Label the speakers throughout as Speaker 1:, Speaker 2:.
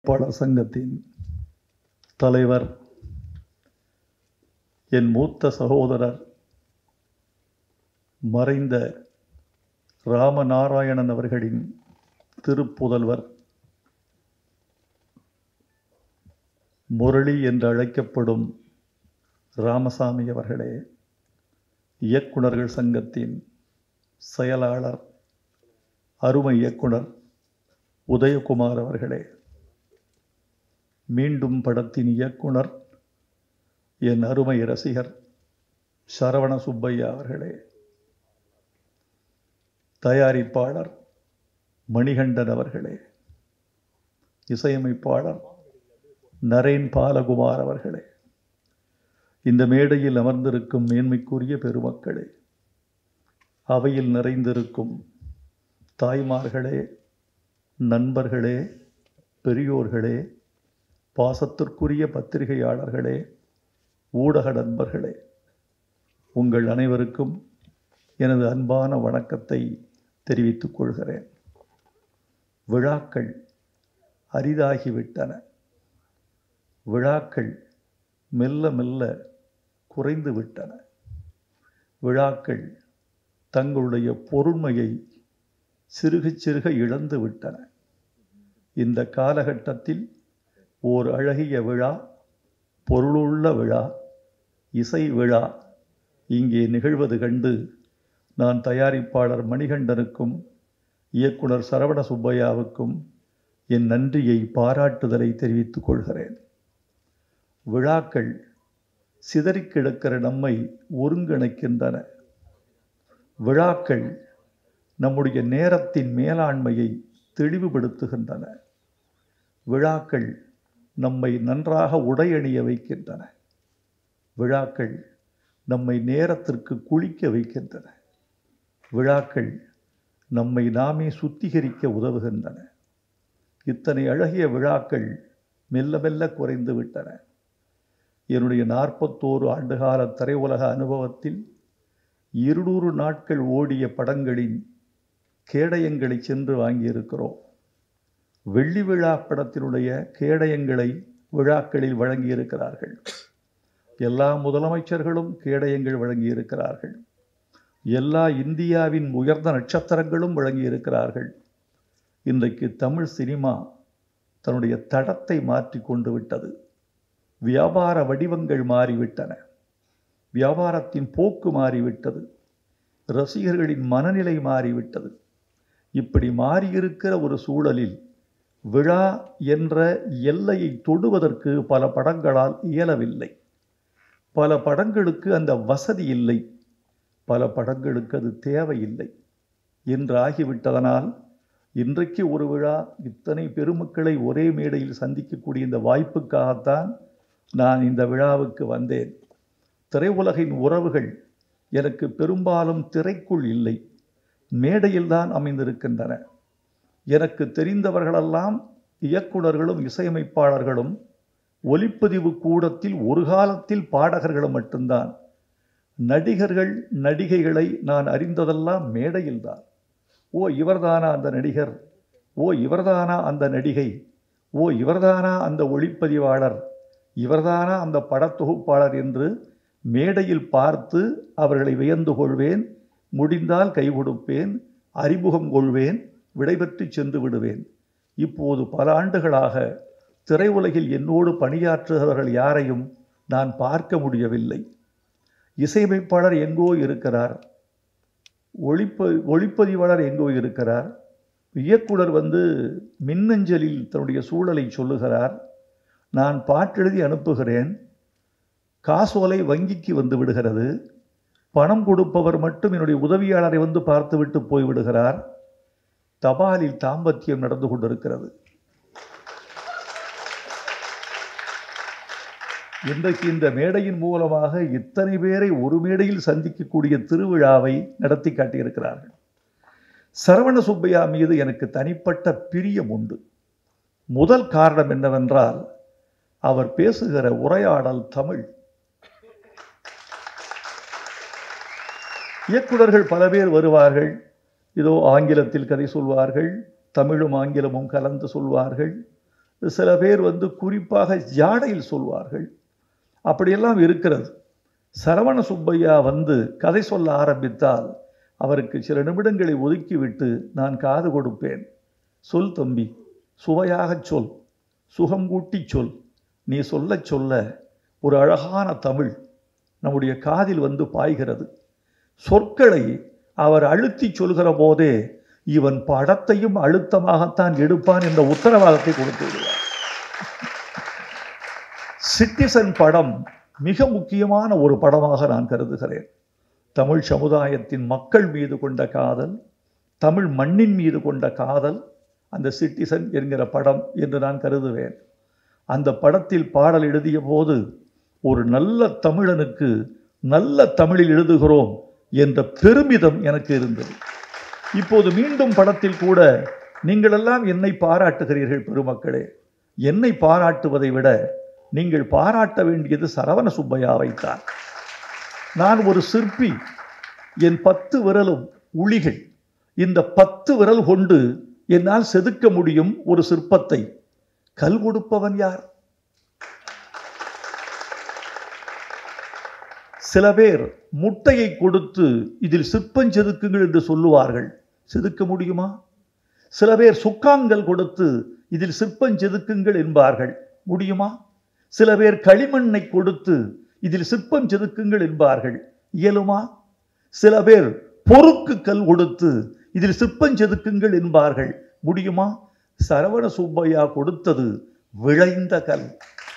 Speaker 1: பாடல் சங்கத்தின் தலைவர் என் மூத்த சகோதரர் மறைந்த ராமநாராயணன் அவர்களின் திருப்புதல்வர் முரளி என்று அழைக்கப்படும் ராமசாமி அவர்களே இயக்குனர்கள் சங்கத்தின் செயலாளர் அருமை இயக்குனர் உதயகுமார் அவர்களே மீண்டும் படத்தின் இயக்குனர் என் அருமை ரசிகர் சரவண சுப்பையா அவர்களே தயாரிப்பாளர் மணிகண்டன் அவர்களே இசையமைப்பாளர் நரேன் பாலகுமார் அவர்களே இந்த மேடையில் அமர்ந்திருக்கும் மேன்மைக்குரிய பெருமக்களே அவையில் நிறைந்திருக்கும் தாய்மார்களே நண்பர்களே பெரியோர்களே பாசத்திற்குரிய பத்திரிகையாளர்களே ஊடக நண்பர்களே உங்கள் அனைவருக்கும் எனது அன்பான வணக்கத்தை தெரிவித்துக் கொள்கிறேன் விழாக்கள் அரிதாகிவிட்டன விழாக்கள் மெல்ல மெல்ல குறைந்து விட்டன விழாக்கள் தங்களுடைய பொருண்மையை சிறுக சிறுக இழந்து விட்டன இந்த காலகட்டத்தில் ஓர் அழகிய விழா பொருளுள்ள விழா இசை விழா இங்கே நிகழ்வது கண்டு நான் தயாரிப்பாளர் மணிகண்டனுக்கும் இயக்குனர் சரவண சுப்பையாவுக்கும் என் நன்றியை பாராட்டுதலை தெரிவித்துக் கொள்கிறேன் விழாக்கள் சிதறிக் கிடக்கிற நம்மை ஒருங்கிணைக்கின்றன விழாக்கள் நம்முடைய நேரத்தின் மேலாண்மையை தெளிவுபடுத்துகின்றன விழாக்கள் நம்மை நன்றாக உடையணிய வைக்கின்றன விழாக்கள் நம்மை நேரத்திற்கு குளிக்க வைக்கின்றன விழாக்கள் நம்மை நாமே சுத்திகரிக்க உதவுகின்றன இத்தனை அழகிய விழாக்கள் மெல்ல மெல்ல குறைந்து விட்டன என்னுடைய நாற்பத்தோரு ஆண்டுகால திரையுலக அனுபவத்தில் இருநூறு நாட்கள் ஓடிய படங்களின் கேடயங்களை சென்று வாங்கியிருக்கிறோம் வெள்ளி விழா படத்தினுடைய கேடயங்களை விழாக்களில் வழங்கியிருக்கிறார்கள் எல்லா முதலமைச்சர்களும் கேடயங்கள் வழங்கியிருக்கிறார்கள் எல்லா இந்தியாவின் உயர்ந்த நட்சத்திரங்களும் வழங்கியிருக்கிறார்கள் இன்றைக்கு தமிழ் சினிமா தன்னுடைய தடத்தை மாற்றி கொண்டு விட்டது வியாபார வடிவங்கள் மாறிவிட்டன வியாபாரத்தின் போக்கு மாறிவிட்டது ரசிகர்களின் மனநிலை மாறிவிட்டது இப்படி மாறியிருக்கிற ஒரு சூழலில் விழா என்ற எல்லையை தொடுவதற்கு பல படங்களால் இயலவில்லை பல படங்களுக்கு அந்த வசதி இல்லை பல படங்களுக்கு அது தேவையில்லை என்று ஆகிவிட்டதனால் இன்றைக்கு ஒரு விழா இத்தனை பெருமக்களை ஒரே மேடையில் சந்திக்கக்கூடிய இந்த வாய்ப்புக்காகத்தான் நான் இந்த விழாவுக்கு வந்தேன் திரையுலகின் உறவுகள் எனக்கு பெரும்பாலும் திரைக்குள் இல்லை மேடையில்தான் அமைந்திருக்கின்றன எனக்கு தெரிந்தவர்களெல்லாம் இயக்குனர்களும் இசையமைப்பாளர்களும் ஒலிப்பதிவு கூடத்தில் ஒரு காலத்தில் பாடகர்களும் மட்டும்தான் நடிகர்கள் நடிகைகளை நான் அறிந்ததெல்லாம் மேடையில்தான் ஓ இவர்தானா அந்த நடிகர் ஓ இவர்தானா அந்த நடிகை ஓ இவர்தானா அந்த ஒளிப்பதிவாளர் இவர்தானா அந்த படத்தொகுப்பாளர் என்று மேடையில் பார்த்து அவர்களை வியந்து கொள்வேன் முடிந்தால் கை கொடுப்பேன் அறிமுகம் கொள்வேன் விடைபெற்று சென்று விடுவேன் இப்போது பல ஆண்டுகளாக திரையுலகில் என்னோடு பணியாற்றுகிறவர்கள் யாரையும் நான் பார்க்க முடியவில்லை இசையமைப்பாளர் எங்கோ இருக்கிறார் ஒளிப்ப ஒளிப்பதிவாளர் எங்கோ இருக்கிறார் இயக்குனர் வந்து மின்னஞ்சலில் தன்னுடைய சூழலை சொல்லுகிறார் நான் பாட்டெழுதி அனுப்புகிறேன் காசோலை வங்கிக்கு வந்து விடுகிறது பணம் கொடுப்பவர் மட்டும் என்னுடைய உதவியாளரை வந்து பார்த்துவிட்டு போய்விடுகிறார் தபாலில் தாம்பத்தியம் நடந்து கொண்டிருக்கிறது இன்றைக்கு இந்த மேடையின் மூலமாக இத்தனை பேரை ஒரு மேடையில் சந்திக்கக்கூடிய திருவிழாவை நடத்தி காட்டியிருக்கிறார்கள் சரவண சுப்பையா மீது எனக்கு தனிப்பட்ட பிரியம் உண்டு முதல் காரணம் என்னவென்றால் அவர் பேசுகிற உரையாடல் தமிழ் இயக்குனர்கள் பல பேர் வருவார்கள் இதோ ஆங்கிலத்தில் கதை சொல்வார்கள் தமிழும் ஆங்கிலமும் கலந்து சொல்வார்கள் சில பேர் வந்து குறிப்பாக ஜாடையில் சொல்வார்கள் அப்படியெல்லாம் இருக்கிறது சரவண சுப்பையா வந்து கதை சொல்ல ஆரம்பித்தால் அவருக்கு சில நிமிடங்களை ஒதுக்கிவிட்டு நான் காது கொடுப்பேன் சொல் தம்பி சுவையாகச் சொல் சுகம் கூட்டி சொல் நீ சொல்லச் சொல்ல ஒரு அழகான தமிழ் நம்முடைய காதில் வந்து பாய்கிறது சொற்களை அவர் அழுத்தி சொல்கிற போதே இவன் படத்தையும் அழுத்தமாகத்தான் எடுப்பான் என்ற உத்தரவாதத்தை கொடுத்து விடுவார் சிட்டிசன் படம் மிக முக்கியமான ஒரு படமாக நான் கருதுகிறேன் தமிழ் சமுதாயத்தின் மக்கள் மீது கொண்ட காதல் தமிழ் மண்ணின் மீது கொண்ட காதல் அந்த சிட்டிசன் என்கிற படம் என்று நான் கருதுவேன் அந்த படத்தில் பாடல் எழுதிய போது ஒரு நல்ல தமிழனுக்கு நல்ல தமிழில் எழுதுகிறோம் என்ற பெருமிதம் எனக்கு இருந்தது இப்போது மீண்டும் படத்தில் கூட நீங்களெல்லாம் என்னை பாராட்டுகிறீர்கள் பெருமக்களே என்னை பாராட்டுவதை விட நீங்கள் பாராட்ட வேண்டியது சரவண சுப்பையாவைத்தான் நான் ஒரு சிற்பி என் பத்து விரலும் உளிகள் இந்த பத்து விரல் கொண்டு என்னால் செதுக்க முடியும் ஒரு சிற்பத்தை கல் கொடுப்பவன் யார் சில பேர் முட்டையை கொடுத்து இதில் சிற்பம் செதுக்குங்கள் என்று சொல்லுவார்கள் செதுக்க முடியுமா சில பேர் சுக்காங்கள் கொடுத்து இதில் சிற்பம் செதுக்குங்கள் என்பார்கள் முடியுமா சில பேர் களிமண்ணை கொடுத்து இதில் சிற்பம் செதுக்குங்கள் என்பார்கள் இயலுமா சில பேர் பொறுக்கு கல் கொடுத்து இதில் சிற்பம் செதுக்குங்கள் என்பார்கள் முடியுமா சரவண சுப்பையா கொடுத்தது விளைந்த கல்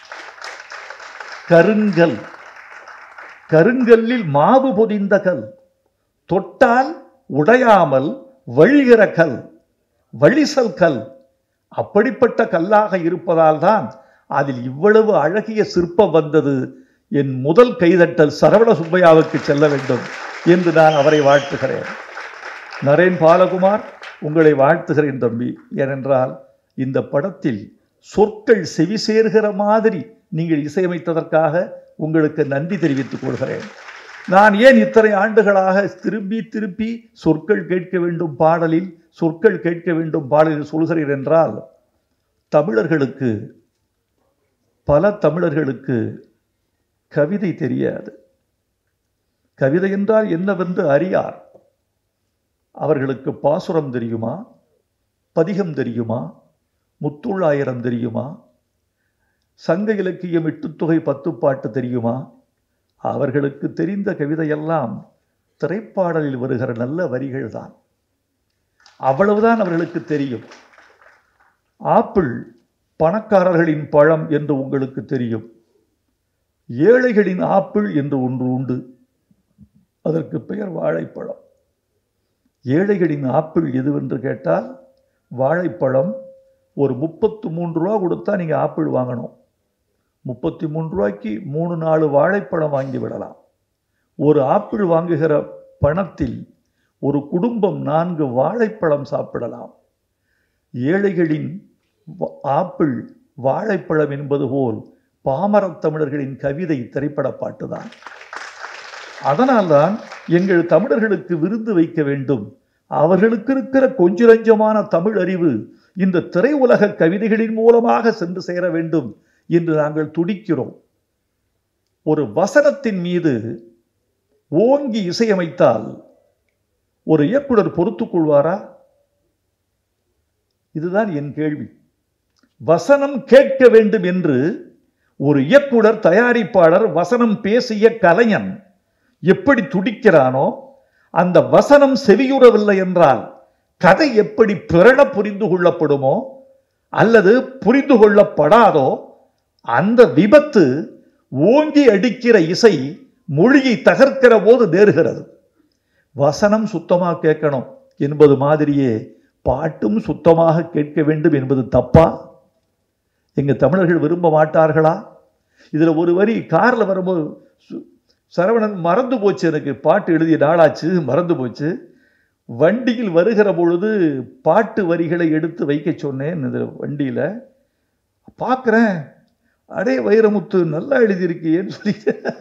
Speaker 1: கருங்கல் கருங்கல்லில் மாவு பொதிந்த கல் தொட்டால் உடையாமல் வழிகிற கல் வழிசல் கல் அப்படிப்பட்ட கல்லாக இருப்பதால் தான் அதில் இவ்வளவு அழகிய சிற்பம் வந்தது என் முதல் கைதட்டல் சரவண சுப்பையாவுக்கு செல்ல வேண்டும் என்று நான் அவரை வாழ்த்துகிறேன் நரேன் பாலகுமார் உங்களை வாழ்த்துகிறேன் தம்பி ஏனென்றால் இந்த படத்தில் சொற்கள் செவி சேர்கிற மாதிரி நீங்கள் இசையமைத்ததற்காக உங்களுக்கு நன்றி தெரிவித்துக் கொள்கிறேன் நான் ஏன் இத்தனை ஆண்டுகளாக திரும்பி திருப்பி சொற்கள் கேட்க வேண்டும் பாடலில் சொற்கள் கேட்க வேண்டும் பாடலில் சொல்கிறேன் என்றால் தமிழர்களுக்கு பல தமிழர்களுக்கு கவிதை தெரியாது கவிதை என்றால் என்னவென்று அறியார் அவர்களுக்கு பாசுரம் தெரியுமா பதிகம் தெரியுமா முத்துள்ளாயிரம் தெரியுமா சங்க இலக்கியம் எட்டுத்தொகை பத்துப்பாட்டு தெரியுமா அவர்களுக்கு தெரிந்த கவிதையெல்லாம் திரைப்பாடலில் வருகிற நல்ல வரிகள் தான் அவ்வளவுதான் அவர்களுக்கு தெரியும் ஆப்பிள் பணக்காரர்களின் பழம் என்று உங்களுக்கு தெரியும் ஏழைகளின் ஆப்பிள் என்று ஒன்று உண்டு அதற்கு பெயர் வாழைப்பழம் ஏழைகளின் ஆப்பிள் எதுவென்று கேட்டால் வாழைப்பழம் ஒரு முப்பத்து மூன்று ரூபா கொடுத்தா நீங்கள் ஆப்பிள் வாங்கணும் முப்பத்தி மூன்று ரூபாய்க்கு மூணு நாலு வாழைப்பழம் வாங்கி விடலாம் ஒரு ஆப்பிள் வாங்குகிற பணத்தில் ஒரு குடும்பம் நான்கு வாழைப்பழம் சாப்பிடலாம் ஏழைகளின் வ- ஆப்பிள் வாழைப்பழம் என்பது போல் பாமரத் தமிழர்களின் கவிதை திரைப்பட பாட்டுதான் அதனால்தான் எங்கள் தமிழர்களுக்கு விருந்து வைக்க வேண்டும் அவர்களுக்கு இருக்கிற கொஞ்ச நஞ்சமான தமிழ் அறிவு இந்த திரையுலக கவிதைகளின் மூலமாக சென்று சேர வேண்டும் என்று நாங்கள் துடிக்கிறோம் ஒரு வசனத்தின் மீது ஓங்கி இசையமைத்தால் ஒரு இயக்குனர் பொறுத்துக் கொள்வாரா இதுதான் என் கேள்வி வசனம் கேட்க வேண்டும் என்று ஒரு இயக்குனர் தயாரிப்பாளர் வசனம் பேசிய கலைஞன் எப்படி துடிக்கிறானோ அந்த வசனம் செவியுறவில்லை என்றால் கதை எப்படி பிறட புரிந்து கொள்ளப்படுமோ அல்லது புரிந்து கொள்ளப்படாதோ அந்த விபத்து ஓங்கி அடிக்கிற இசை மொழியை தகர்க்கிற போது நேருகிறது வசனம் சுத்தமாக கேட்கணும் என்பது மாதிரியே பாட்டும் சுத்தமாக கேட்க வேண்டும் என்பது தப்பா எங்க தமிழர்கள் விரும்ப மாட்டார்களா இதுல ஒரு வரி கார்ல வரும்போது சு- சரவணன் மறந்து போச்சு எனக்கு பாட்டு எழுதிய நாளாச்சு மறந்து போச்சு வண்டியில் வருகிற பொழுது பாட்டு வரிகளை எடுத்து வைக்க சொன்னேன் இந்த வண்டியில பார்க்குறேன் அடே வைரமுத்து நல்லா எழுதியிருக்கியேன்னு சொல்லி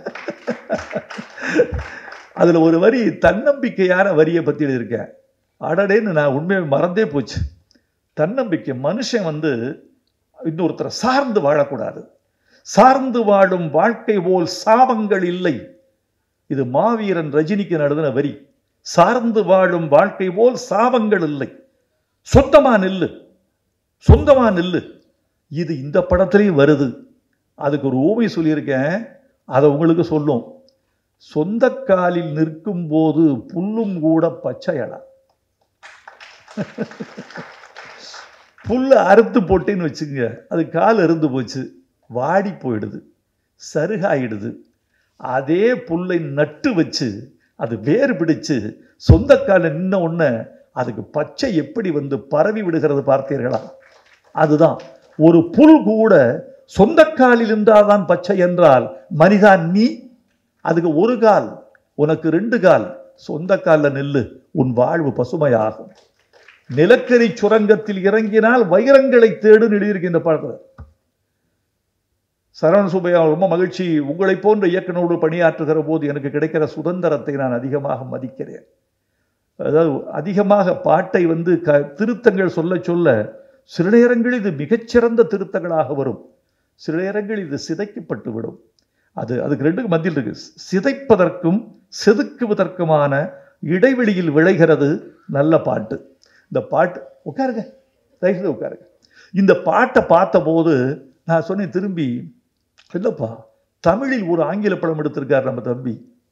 Speaker 1: அதுல ஒரு வரி தன்னம்பிக்கையான வரியை பத்தி எழுதியிருக்கேன் அடடேன்னு நான் உண்மையை மறந்தே போச்சு தன்னம்பிக்கை மனுஷன் வந்து இன்னொருத்தரை சார்ந்து வாழக்கூடாது சார்ந்து வாழும் வாழ்க்கை போல் சாபங்கள் இல்லை இது மாவீரன் ரஜினிக்கு நடந்த வரி சார்ந்து வாழும் வாழ்க்கை போல் சாபங்கள் இல்லை சொந்தமா நில்லு சொந்தமா நில்லு இது இந்த படத்திலையும் வருது அதுக்கு ஒரு ஊமை சொல்லியிருக்கேன் அதை உங்களுக்கு சொல்லும் சொந்த காலில் நிற்கும் போது புல்லும் கூட பச்சையடா புல்லை அறுத்து போட்டேன்னு வச்சுங்க அது கால் அருந்து போச்சு வாடி போயிடுது சருகாயிடுது அதே புல்லை நட்டு வச்சு அது வேர் பிடிச்சு சொந்த காலில் நின்ன உடனே அதுக்கு பச்சை எப்படி வந்து பரவி விடுகிறது பார்த்தீர்களா அதுதான் ஒரு புல் கூட சொந்த காலில் இருந்தால்தான் பச்சை என்றால் மனிதா நீ அதுக்கு ஒரு கால் உனக்கு ரெண்டு கால் சொந்த காலில் நில்லு உன் வாழ்வு பசுமையாகும் நிலக்கரி சுரங்கத்தில் இறங்கினால் வைரங்களை தேடு எழுதியிருக்கின்ற பாடத்தில் சரவண சுப்பையா ரொம்ப மகிழ்ச்சி உங்களை போன்ற இயக்குனரோடு பணியாற்றுகிற போது எனக்கு கிடைக்கிற சுதந்திரத்தை நான் அதிகமாக மதிக்கிறேன் அதாவது அதிகமாக பாட்டை வந்து க திருத்தங்கள் சொல்ல சொல்ல சில நேரங்களில் இது மிகச்சிறந்த திருத்தங்களாக வரும் சில நேரங்களில் இது சிதைக்கப்பட்டு விடும் அது அதுக்கு ரெண்டுக்கு மத்தியில் இருக்கு சிதைப்பதற்கும் செதுக்குவதற்குமான இடைவெளியில் விளைகிறது நல்ல பாட்டு இந்த பாட்டு உட்காருங்க தயவுசெய்து உட்காருங்க இந்த பாட்டை பார்த்தபோது நான் சொன்னேன் திரும்பி இல்லைப்பா தமிழில் ஒரு ஆங்கில படம் எடுத்திருக்கார் நம்ம தம்பி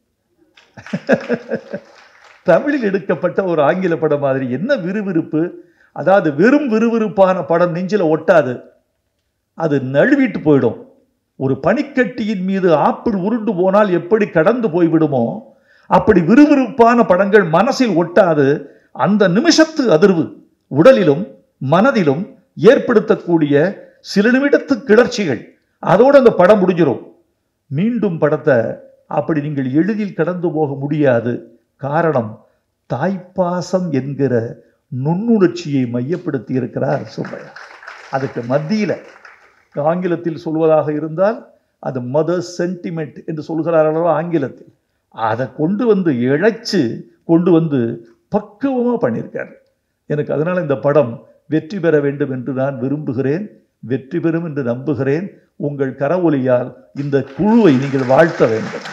Speaker 1: தமிழில் எடுக்கப்பட்ட ஒரு ஆங்கில படம் மாதிரி என்ன விறுவிறுப்பு அதாவது வெறும் விறுவிறுப்பான படம் நெஞ்சில ஒட்டாது அது நழுவிட்டு போயிடும் ஒரு பனிக்கட்டியின் மீது ஆப்பிள் உருண்டு போனால் எப்படி கடந்து போய்விடுமோ அப்படி விறுவிறுப்பான படங்கள் மனசில் ஒட்டாது அந்த நிமிஷத்து அதிர்வு உடலிலும் மனதிலும் ஏற்படுத்தக்கூடிய சில நிமிடத்து கிளர்ச்சிகள் அதோடு அந்த படம் முடிஞ்சிடும் மீண்டும் படத்தை அப்படி நீங்கள் எளிதில் கடந்து போக முடியாது காரணம் தாய்ப்பாசம் என்கிற நுண்ணுணர்ச்சியை மையப்படுத்தி இருக்கிறார் சுப்பையா அதுக்கு மத்தியில் ஆங்கிலத்தில் சொல்வதாக இருந்தால் அது மதர் சென்டிமெண்ட் என்று சொல்கிறார்களோ ஆங்கிலத்தில் அதை கொண்டு வந்து இழைச்சு கொண்டு வந்து பக்குவமாக பண்ணியிருக்காரு எனக்கு அதனால் இந்த படம் வெற்றி பெற வேண்டும் என்று நான் விரும்புகிறேன் வெற்றி பெறும் என்று நம்புகிறேன் உங்கள் கரவொலியால் இந்த குழுவை நீங்கள் வாழ்த்த வேண்டும்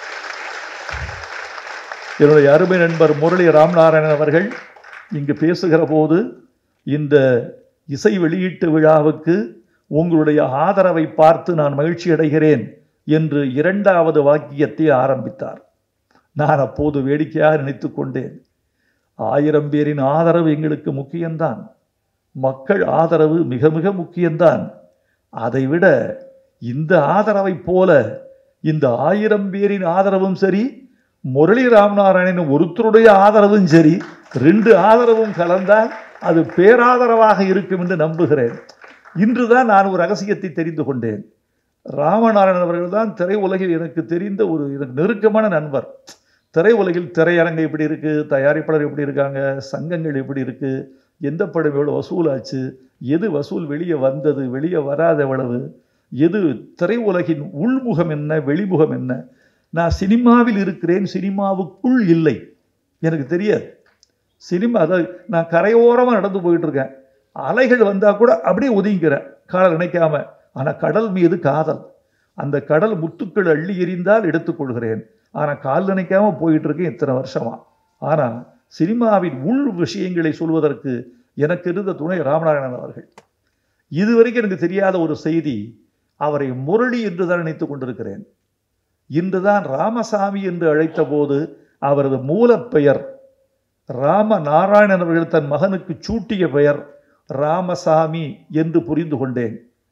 Speaker 1: என்னுடைய அருமை நண்பர் முரளி ராமநாராயணன் அவர்கள் இங்கு பேசுகிற போது இந்த இசை வெளியீட்டு விழாவுக்கு உங்களுடைய ஆதரவை பார்த்து நான் மகிழ்ச்சி அடைகிறேன் என்று இரண்டாவது வாக்கியத்தை ஆரம்பித்தார் நான் அப்போது வேடிக்கையாக நினைத்து கொண்டேன் ஆயிரம் பேரின் ஆதரவு எங்களுக்கு முக்கியம்தான் மக்கள் ஆதரவு மிக மிக முக்கியம்தான் அதைவிட இந்த ஆதரவை போல இந்த ஆயிரம் பேரின் ஆதரவும் சரி முரளி ராமநாராயணன் ஒருத்தருடைய ஆதரவும் சரி ரெண்டு ஆதரவும் கலந்தால் அது பேராதரவாக இருக்கும் என்று நம்புகிறேன் இன்றுதான் நான் ஒரு ரகசியத்தை தெரிந்து கொண்டேன் ராமநாராயணன் அவர்கள் தான் திரையுலகில் எனக்கு தெரிந்த ஒரு எனக்கு நெருக்கமான நண்பர் திரையுலகில் திரையரங்கு எப்படி இருக்கு தயாரிப்பாளர் எப்படி இருக்காங்க சங்கங்கள் எப்படி இருக்கு எந்த படம் எவ்வளோ வசூலாச்சு எது வசூல் வெளியே வந்தது வெளியே வராத எவ்வளவு எது திரையுலகின் உள்முகம் என்ன வெளிமுகம் என்ன நான் சினிமாவில் இருக்கிறேன் சினிமாவுக்குள் இல்லை எனக்கு தெரியாது சினிமா அதாவது நான் கரையோரமாக நடந்து போயிட்டு இருக்கேன் அலைகள் வந்தால் கூட அப்படியே ஒதுங்கிக்கிறேன் காலை நினைக்காம ஆனால் கடல் மீது காதல் அந்த கடல் முத்துக்கள் அள்ளி எறிந்தால் எடுத்துக்கொள்கிறேன் ஆனால் கால் நினைக்காம போயிட்டு இருக்கேன் இத்தனை வருஷமா ஆனால் சினிமாவின் உள் விஷயங்களை சொல்வதற்கு எனக்கு இருந்த துணை ராமநாராயணன் அவர்கள் இதுவரைக்கும் எனக்கு தெரியாத ஒரு செய்தி அவரை முரளி என்று தான் நினைத்துக் கொண்டிருக்கிறேன் இன்றுதான் ராமசாமி என்று அழைத்த போது அவரது மூலப்பெயர் ராம நாராயணன் அவர்கள் தன் மகனுக்கு சூட்டிய பெயர் ராமசாமி என்று புரிந்து கொண்டேன்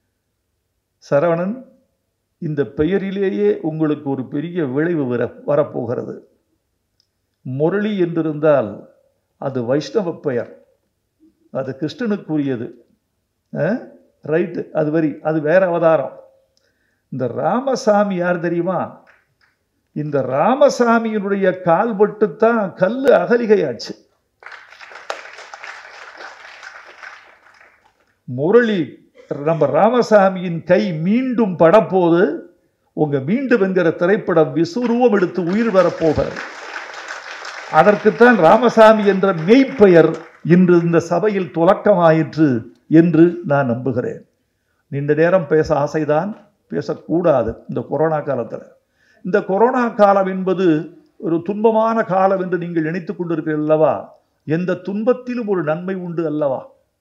Speaker 1: சரவணன் இந்த பெயரிலேயே உங்களுக்கு ஒரு பெரிய விளைவு வர வரப்போகிறது முரளி என்றிருந்தால் அது வைஷ்ணவ பெயர் அது கிருஷ்ணனுக்குரியது ரைட்டு அது வரி அது வேற அவதாரம் இந்த ராமசாமி யார் தெரியுமா இந்த ராமசாமியினுடைய கால்பட்டு தான் கல்லு அகலிகையாச்சு முரளி நம்ம ராமசாமியின் கை மீண்டும் படப்போது உங்க மீண்டும் என்கிற திரைப்படம் விசுருவம் எடுத்து உயிர் வரப்போகிறது அதற்குத்தான் ராமசாமி என்ற மெய்ப்பெயர் இன்று இந்த சபையில் துலக்கமாயிற்று என்று நான் நம்புகிறேன் நீண்ட நேரம் பேச ஆசைதான் பேசக்கூடாது இந்த கொரோனா காலத்தில் இந்த கொரோனா காலம் என்பது ஒரு துன்பமான காலம் என்று நீங்கள் நினைத்துக் கொண்டிருக்கிறீர்கள் அல்லவா எந்த துன்பத்திலும் ஒரு நன்மை உண்டு அல்லவா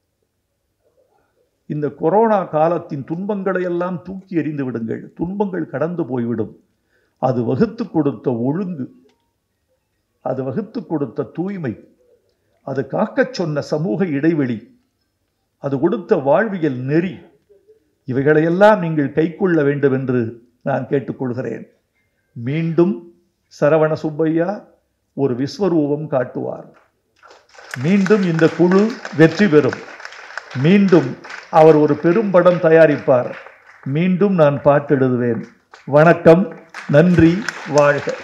Speaker 1: இந்த கொரோனா காலத்தின் துன்பங்களை எல்லாம் தூக்கி எறிந்து விடுங்கள் துன்பங்கள் கடந்து போய்விடும் அது வகுத்து கொடுத்த ஒழுங்கு அது வகுத்து கொடுத்த தூய்மை அது காக்கச் சொன்ன சமூக இடைவெளி அது கொடுத்த வாழ்வியல் நெறி இவைகளையெல்லாம் நீங்கள் கைக்கொள்ள வேண்டும் என்று நான் கேட்டுக்கொள்கிறேன் மீண்டும் சரவண சுப்பையா ஒரு விஸ்வரூபம் காட்டுவார் மீண்டும் இந்த குழு வெற்றி பெறும் மீண்டும் அவர் ஒரு பெரும் படம் தயாரிப்பார் மீண்டும் நான் பாட்டு எழுதுவேன் வணக்கம் நன்றி வாழ்க